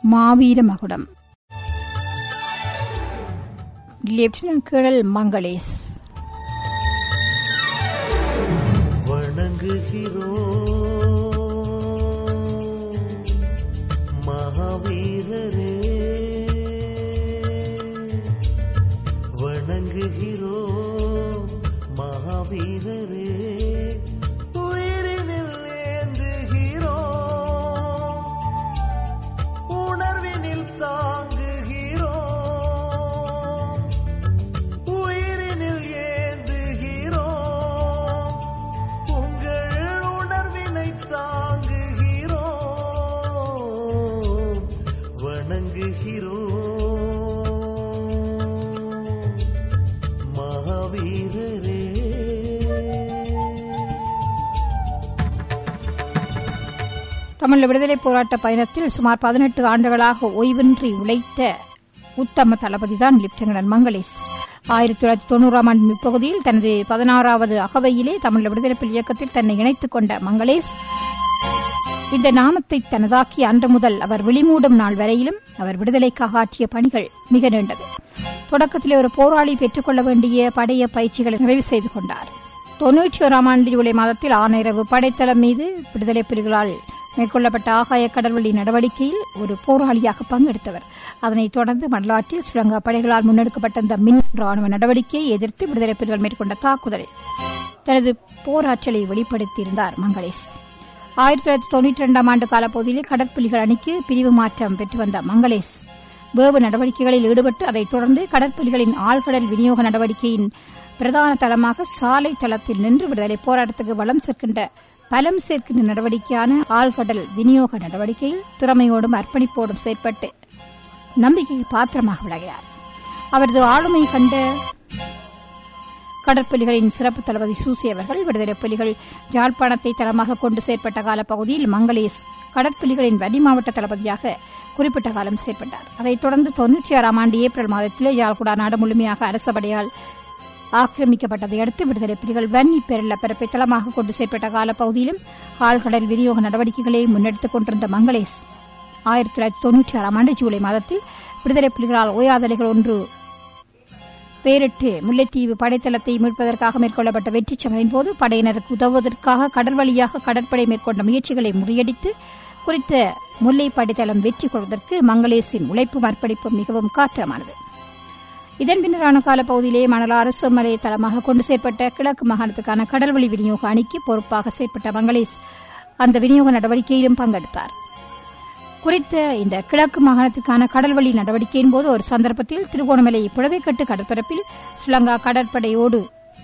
மாவீர மகுடம் lieutenant colonel மங்களேஷ் வணங்குகிறோம் மகாவீரரே வணங்குகிறோம் மகாவீரரே உயிரினில் ஏந்துகிறோம் உணர்வினில் தாங்குகிறோம் உயிரினில் ஏந்துகிறோம் உங்கள் உணர்வினை தாங்குகிறோம் வணங்குகிறோம் மகாவீரரே தமிழ் விடுதலை போராட்ட பயணத்தில் சுமார் பதினெட்டு ஆண்டுகளாக ஓய்வின்றி உழைத்த உத்தம தளபதிதான் லெப்டினன்ட் மங்களேஷ் ஆயிரத்தி தொள்ளாயிரத்தி தொண்ணூறாம் ஆண்டு முற்பகுதியில் தனது பதினாறாவது அகவையிலே தமிழ் விடுதலை புலி இயக்கத்தில் தன்னை இணைத்துக் கொண்ட மங்களேஷ் இந்த நாமத்தை தனதாக்கி அன்று முதல் அவர் வெளிமூடும் நாள் வரையிலும் அவர் விடுதலைக்காக ஆற்றிய பணிகள் மிக நீண்டது தொடக்கத்திலே ஒரு போராளி பெற்றுக்கொள்ள வேண்டிய படைய பயிற்சிகளை நிறைவு செய்து கொண்டார் தொன்னூற்றி ஓராம் ஆண்டு ஜூலை மாதத்தில் ஆனைரவு படைத்தளம் மீது விடுதலை புலிகளால் மேற்கொள்ளப்பட்ட ஆகாய கடல்வழி நடவடிக்கையில் ஒரு போராளியாக பங்கெடுத்தவர் அதனைத் தொடர்ந்து மண்டலாற்றில் சுரங்க படைகளால் முன்னெடுக்கப்பட்ட இந்த மின் ராணுவ நடவடிக்கையை எதிர்த்து விடுதலை புலிகள் மேற்கொண்ட தாக்குதலில் தனது போராற்றலை வெளிப்படுத்தியிருந்தார் மங்களேஷ் ஆயிரத்தி தொள்ளாயிரத்தி தொண்ணூற்றி இரண்டாம் ஆண்டு காலப்பகுதியில் கடற்புலிகள் அணிக்கு பிரிவு மாற்றம் பெற்று வந்த மங்களேஷ் வேவு நடவடிக்கைகளில் ஈடுபட்டு அதைத் தொடர்ந்து கடற்புலிகளின் ஆழ்கடல் விநியோக நடவடிக்கையின் பிரதான தளமாக சாலை தளத்தில் நின்று விடுதலை போராட்டத்துக்கு வளம் சேர்க்கின்ற பலம் சேர்க்கின்ற நடவடிக்கையான ஆழ்கடல் விநியோக நடவடிக்கையில் திறமையோடும் அர்ப்பணிப்போடும் செயற்பட்டு நம்பிக்கைக்கு பாத்திரமாக விளங்கினார் அவரது ஆளுமை கண்ட கடற்புலிகளின் சிறப்பு தளபதி சூசி அவர்கள் விடுதலை புலிகள் யாழ்ப்பாணத்தை தளமாக கொண்டு செயற்பட்ட காலப்பகுதியில் மங்களேஷ் கடற்புலிகளின் வடி மாவட்ட தளபதியாக குறிப்பிட்ட காலம் செயற்பட்டார் அதைத் தொடர்ந்து தொன்னூற்றி ஆறாம் ஆண்டு ஏப்ரல் மாதத்திலே யாழ்குடா நாடு முழுமையாக அரசபடையால் ஆக்கிரமிக்கப்பட்டதை அடுத்து விடுதலை புலிகள் வன்னி பேரல்ல பரப்பை தளமாக கொண்டு செயற்பட்ட காலப்பகுதியிலும் ஆழ்கடல் விநியோக நடவடிக்கைகளை முன்னெடுத்துக் கொண்டிருந்த மங்களேஷ் ஆயிரத்தி தொள்ளாயிரத்தி தொன்னூற்றி ஆறாம் ஆண்டு ஜூலை மாதத்தில் விடுதலை புலிகளால் ஓயாதலைகள் ஒன்று பேரிட்டு முல்லைத்தீவு படைத்தளத்தை மீட்பதற்காக மேற்கொள்ளப்பட்ட வெற்றிச் சமரின் போது படையினருக்கு உதவுவதற்காக கடல் வழியாக கடற்படை மேற்கொண்ட முயற்சிகளை முறியடித்து குறித்த முல்லை படைத்தளம் வெற்றி கொள்வதற்கு மங்களேஷின் உழைப்பும் அர்ப்பணிப்பும் மிகவும் காத்திரமானது இதன் பின்னரான காலப்பகுதியிலே மணலாறு செம்மலை தளமாக கொண்டு செயற்பட்ட கிழக்கு மாகாணத்துக்கான கடல்வழி விநியோக அணிக்கு பொறுப்பாக செயற்பட்ட மங்களேஷ் அந்த விநியோக நடவடிக்கையிலும் பங்கெடுத்தார் குறித்த இந்த கிழக்கு மாகாணத்துக்கான கடல்வழி நடவடிக்கையின் போது ஒரு சந்தர்ப்பத்தில் திருகோணமலை புழவைக்கட்டு கடற்பரப்பில் ஸ்ரீலங்கா கடற்படையோடு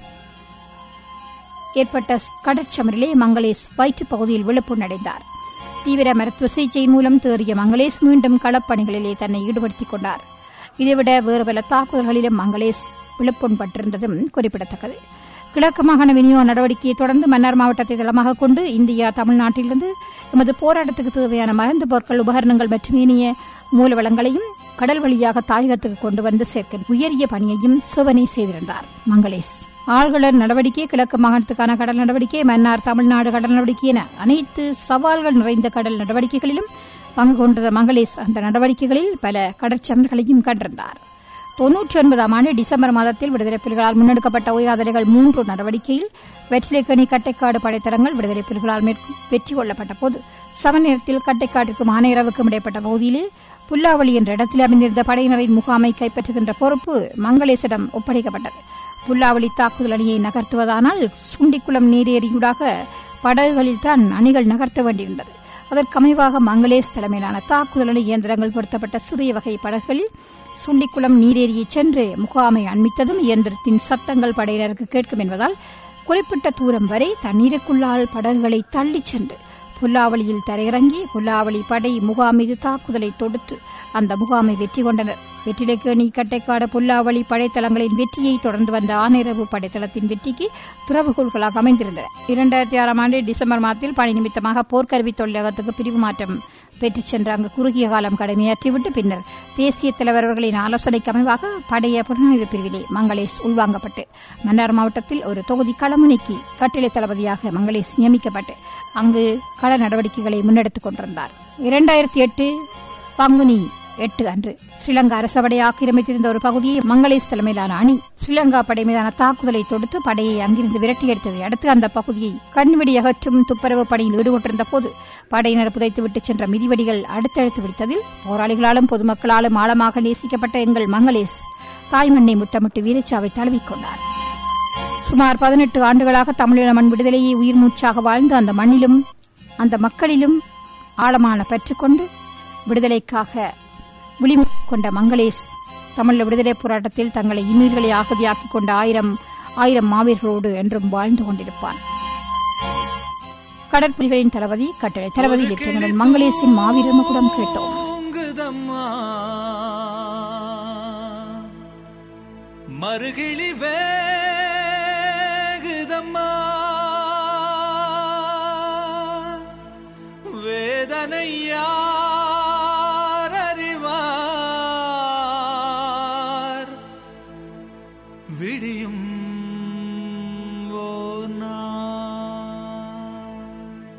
ஏற்பட்ட கடற்சமரிலே மங்களேஷ் வயிற்றுப் பகுதியில் விழுப்புணடைந்தார் தீவிர மருத்துவ சிகிச்சையின் மூலம் தேறிய மங்களேஷ் மீண்டும் களப்பணிகளிலே தன்னை ஈடுபடுத்திக் கொண்டார் இதைவிட வேறு பல தாக்குதல்களிலும் மங்களேஷ் விழுப்புண்பட்டிருந்ததும் குறிப்பிடத்தக்கது கிழக்கு மாகாண விநியோக நடவடிக்கையை தொடர்ந்து மன்னார் மாவட்டத்தை தளமாக கொண்டு இந்தியா தமிழ்நாட்டிலிருந்து எமது போராட்டத்துக்கு தேவையான மருந்து பொருட்கள் உபகரணங்கள் மற்றும் இனிய மூலவளங்களையும் கடல் வழியாக தாயகத்துக்கு கொண்டு வந்து சேர்க்க உயரிய பணியையும் சிவனே செய்திருந்தார் மங்களேஷ் ஆழ்கடல் நடவடிக்கை கிழக்கு மாகாணத்துக்கான கடல் நடவடிக்கை மன்னார் தமிழ்நாடு கடல் நடவடிக்கை என அனைத்து சவால்கள் நிறைந்த கடல் நடவடிக்கைகளிலும் பங்கு கொண்ட மங்களேஷ் அந்த நடவடிக்கைகளில் பல கடற்சமர்களையும் கண்டிருந்தார் தொன்னூற்றி ஒன்பதாம் ஆண்டு டிசம்பர் மாதத்தில் விடுதலை புலிகளால் முன்னெடுக்கப்பட்ட ஓயாதலைகள் மூன்று நடவடிக்கையில் வெற்றிலைக்கணி கட்டைக்காடு படைத்தளங்கள் விடுதலை புலிகளால் மேற்கு- வெற்றி கொள்ளப்பட்ட போது சமநேரத்தில் கட்டைக்காட்டிற்கும் ஆனையரவுக்கும் இடைப்பட்ட பகுதியிலே புல்லாவளி என்ற இடத்தில் அமைந்திருந்த படையினரின் முகாமை கைப்பற்றுகின்ற பொறுப்பு மங்களேசிடம் ஒப்படைக்கப்பட்டது புல்லாவளி தாக்குதல் அணியை நகர்த்துவதானால் சுண்டிக்குளம் நீரேரியூடாக படகுகளில் தான் அணிகள் நகர்த்த வேண்டியிருந்தது அதற்கமைவாக மங்களேஷ் தலைமையிலான தாக்குதல் அணி இயந்திரங்கள் பொருத்தப்பட்ட சிறிய வகை படகுகளில் சுண்டிக்குளம் நீரேரியை சென்று முகாமை அண்மித்ததும் இயந்திரத்தின் சத்தங்கள் படையினருக்கு கேட்கும் என்பதால் குறிப்பிட்ட தூரம் வரை தண்ணீருக்குள்ளால் படகுகளை தள்ளிச் சென்று புல்லாவளியில் தரையிறங்கி புல்லாவளி படை முகாம் மீது தாக்குதலை தொடுத்து அந்த முகாமை வெற்றி கொண்டனர் வெற்றிலைக்கேணி கட்டைக்காடு புல்லாவளி படைத்தளங்களின் வெற்றியை தொடர்ந்து வந்த ஆனிரவு படைத்தளத்தின் வெற்றிக்கு துறவுகோள்களாக அமைந்திருந்தன இரண்டாயிரத்தி ஆறாம் ஆண்டு டிசம்பர் மாதத்தில் பணி நிமித்தமாக போர்க்கருவி தொழிலகத்துக்கு பிரிவு மாற்றம் பெற்றுச் சென்ற அங்கு குறுகிய காலம் கடமையாற்றிவிட்டு பின்னர் தேசிய தலைவர் அவர்களின் ஆலோசனைக்கு அமைவாக படைய புலனாய்வு பிரிவிலே மங்களேஷ் உள்வாங்கப்பட்டு மன்னார் மாவட்டத்தில் ஒரு தொகுதி களமுனைக்கு கட்டிலை தளபதியாக மங்களேஷ் நியமிக்கப்பட்டு அங்கு கள நடவடிக்கைகளை முன்னெடுத்துக் கொண்டிருந்தார் இரண்டாயிரத்தி எட்டு பங்குனி எட்டு அன்று ஸ்ரீலங்கா அரசபடை ஆக்கிரமித்திருந்த ஒரு பகுதியை மங்களேஷ் தலைமையிலான அணி ஸ்ரீலங்கா படை மீதான தாக்குதலை தொடுத்து படையை அங்கிருந்து விரட்டியெடுத்ததை அடுத்து அந்த பகுதியை கண்வெடி அகற்றும் துப்புரவு பணியில் ஈடுபட்டிருந்த போது படையினர் புதைத்துவிட்டு சென்ற மிதிவெடிகள் அடுத்தடுத்து வெடித்ததில் போராளிகளாலும் பொதுமக்களாலும் ஆழமாக நேசிக்கப்பட்ட எங்கள் மங்களேஷ் தாய்மண்ணை முத்தமிட்டு வீரச்சாவை தழுவிக்கொண்டார் சுமார் பதினெட்டு ஆண்டுகளாக தமிழீழ மண் விடுதலையை உயிர் மூச்சாக வாழ்ந்த அந்த மண்ணிலும் அந்த மக்களிலும் ஆழமான பற்றுக்கொண்டு விடுதலைக்காக விழிமு கொண்ட மங்களேஷ் தமிழ் விடுதலை போராட்டத்தில் தங்களை இன்னுயிர்களை ஆகுதியாக்கிக் கொண்ட ஆயிரம் ஆயிரம் மாவீர்களோடு என்றும் வாழ்ந்து கொண்டிருப்பான் கடற்புலிகளின் தளபதி கட்டளை தளபதி லெப்டினன்ட் மங்களேஷின் மாவீர முகுடம் கேட்டோம் தூங்குதம்மா மறுகிழி வேகுதம்மா வேதனை யார் அறிவார் விடியும் ஓர் நாள்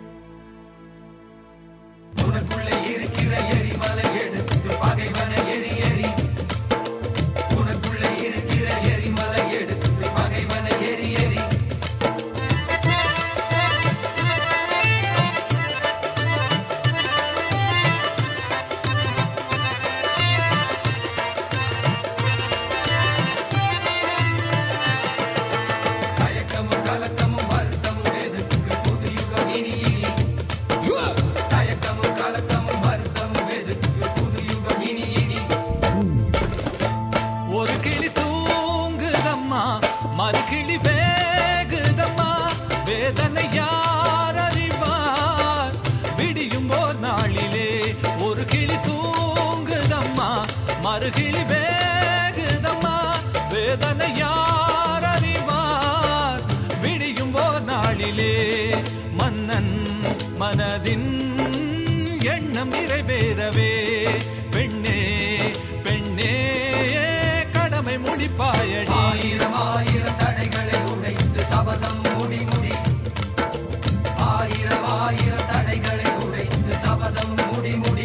ஒரு கிளி தூங்குதம்மா மறு கிளி வேகுதம்மா வேதனை யார் அறிவார் விடியும் ஓர் நாளிலே ஒரு கிளி தூங்குதம்மா மறு கிளி வேகுதம்மா வேதனை யார் அறிவார் விடியும் ஓர் நாளிலே மன்னன் மனதின் எண்ணம் நிறைவேறவே பெண்ணே பெண்ணே கடமை முடிப்பாயடி ஆயிரம் ஆயிரம் தடைகளை உடைத்து சபதம் முடி முடி ஆயிரம் ஆயிரம் தடைகளை உடைத்து சபதம் முடி முடி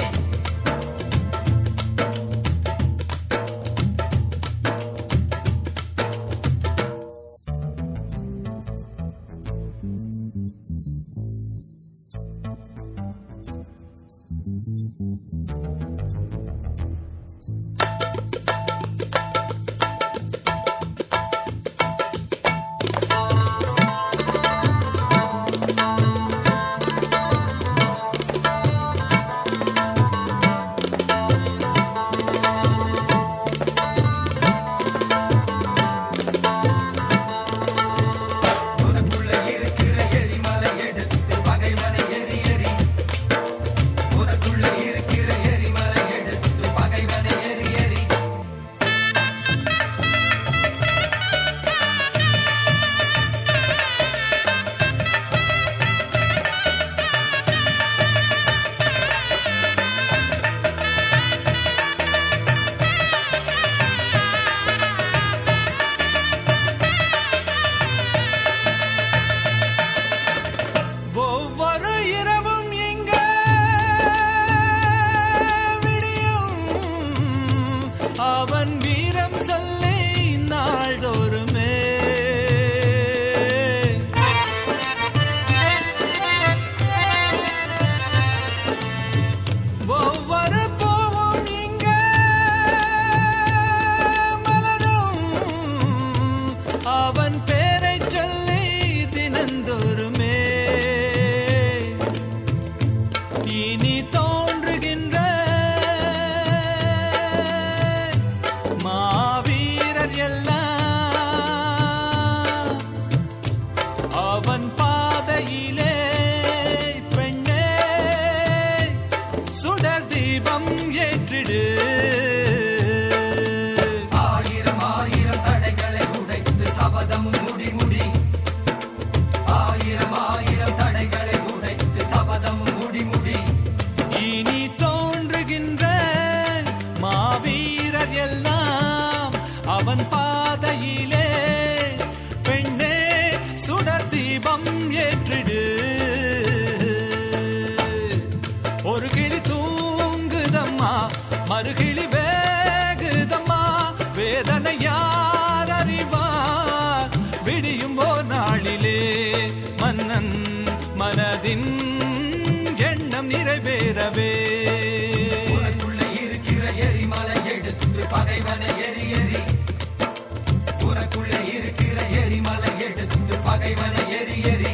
ஒவ்வொரு இரவும் எங்க விடியும் அவன் வீரம் சொல்லி நாள்தோறுமே ஒவ்வொரு பூவும் இங்க மலரும் அவன் பேரைச் சொல்லி தினந்தோறுமே இனி தோன்றுகின்ற தூங்குதம்மா மறுகிளி வேகுதம்மா வேதனை யார் அறிவார் விடியும் ஓ நாளிலே மன்னன் மனதின் எண்ணம் நிறைவேறவே உனக்குள்ள இருக்கிற எரிமலை எடுத்து பகைவனை எரி எரி உனக்குள்ள இருக்கிற எரிமலை எடுத்து பகைவனை எரி எரி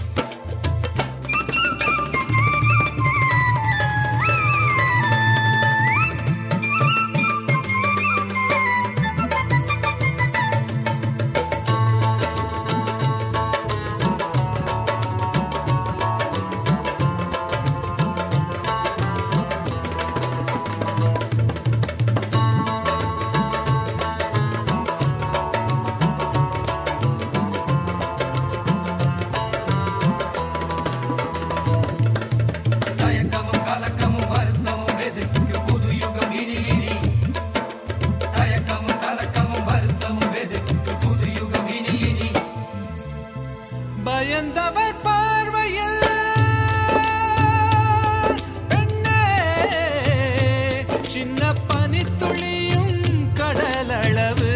தயக்கமும் கலக்கமும் வருத்தமும் எதுக்கு புது யுகம் இனி இனி தயக்கமும் கலக்கமும் வருத்தமும் எதுக்கு புது யுகம் இனி இனி பயந்தவர் பார்வையில் பெண்ணே சின்ன பனித்துளியும் கடலளவு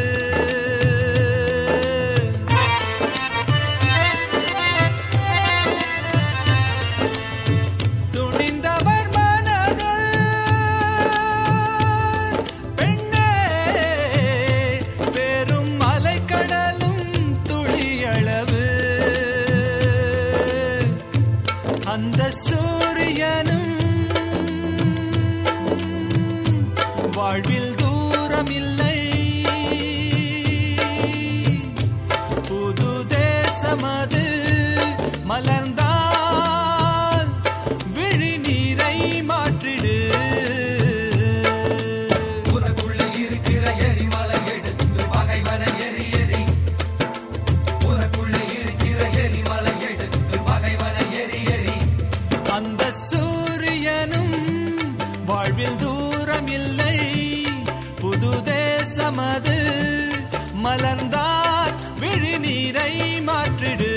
துணிந்தவர் மனதில் பெண்ணே பெரும் அலைக்கடலும் துளியளவு அந்த சூரியனும் வாழ்வில் தூரமில்லை புது தேசமது மலர்ந்தால் விழி நீரை மாற்றிடு உனக்குள்ள இருக்கிற எரிமலை எடுத்து பகைவனை எரி எரி உனக்குள்ள இருக்கிற எரிமலை எடுத்து பகைவனை எரி எரி அந்த சூரியனும் வாழ்வில் தூரமில்லை புது தேசமது மலர்ந்தால் விழி நீரை மாற்றிடு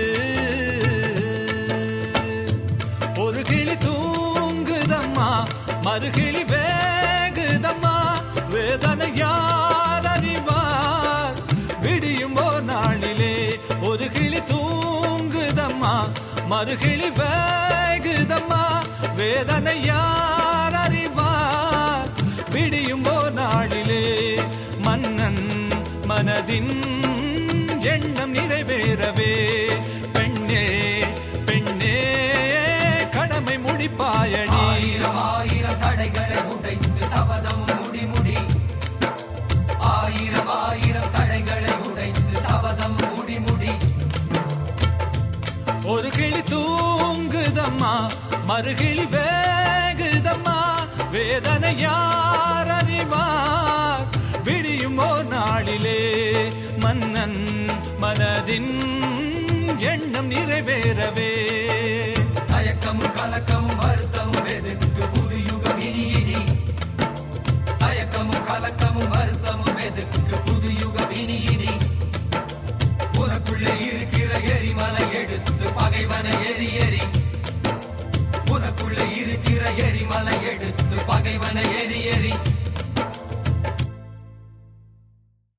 ஒரு கிளி தூங்குதம்மா மறுகிளி வேகுதம்மா வேதனை யார் அறிவார் விடியும் ஓர் நாளிலே ஒரு கிளி தூங்குதம்மா மறுகிளி வேகுதம்மா வேதனை யார் அறிவார் விடியும் ஓர் நாளிலே மன்னன் மனதின் எண்ணம் நிறைவேறவே பெண்ணே பெண்ணே கடமை முடிப்பாயடி ஆயிரம் ஆயிரம் தடைகளை உடைத்து சபதம் முடி முடி ஆயிரம் ஆயிரம் தடைகளை உடைத்து சபதம் முடி முடி ஒரு கிளி தூங்குதம்மா மறுகிளி வேகுதம்மா வேதனை யார் அறிவார் விடியும் ஓர் நாளிலே மன்னன் மனதின் எண்ணம் நிறைவேறவே தயக்கமும் கலக்கமும் வருத்தமும்